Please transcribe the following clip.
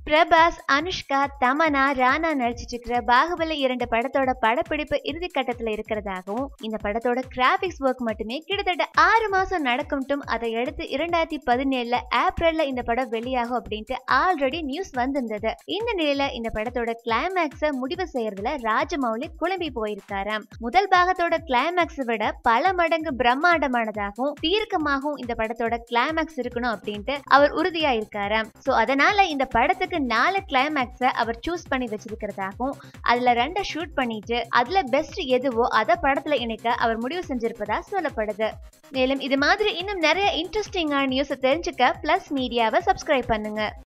பிரபாஸ் அனுஷ்கா தமனா ராணா நடிச்சிட்டு இருக்கிற பாகுபலி இரண்டு படத்தோட படப்பிடிப்பு இறுதி கட்டத்துல இருக்கிறதாகவும் இந்த படத்தோட கிராபிக்ஸ் ஒர்க் மட்டுமே கிட்டத்தட்ட ஆறு மாசம் நடக்கட்டும் அதை அடுத்து இரண்டாயிரத்தி பதினேழுல ஏப்ரல்ல இந்த படம் வெளியாகும் அப்படின்ட்டு ஆல்ரெடி நியூஸ் வந்திருந்தது இந்த நிலையில இந்த படத்தோட கிளைமேக்ஸ முடிவு செய்யறதுல ராஜமௌலி குழம்பி போயிருக்காராம் முதல் பாகத்தோட கிளைமேக்ஸ் விட பல மடங்கு பிரம்மாண்டமானதாகவும் தீர்க்கமாகவும் இந்த படத்தோட கிளைமேக்ஸ் இருக்கணும் அப்படின்ட்டு அவர் உறுதியா இருக்காராம் சோ அதனால இந்த படத்துக்கு நாலு கிளைமேக்ஸ அவர் சூஸ் பண்ணி வச்சிருக்கிறதாகவும் அதுல ரெண்ட ஷூட் பண்ணிட்டு அதுல பெஸ்ட் எதுவோ அத படத்துல இணைக்க அவர் முடிவு செஞ்சிருப்பதா சொல்லப்படுது மேலும் இது மாதிரி இன்னும் நிறைய இன்ட்ரெஸ்டிங்கான நியூஸ் தெரிஞ்சுக்க பிளஸ் மீடியாவை சப்ஸ்கிரைப் பண்ணுங்க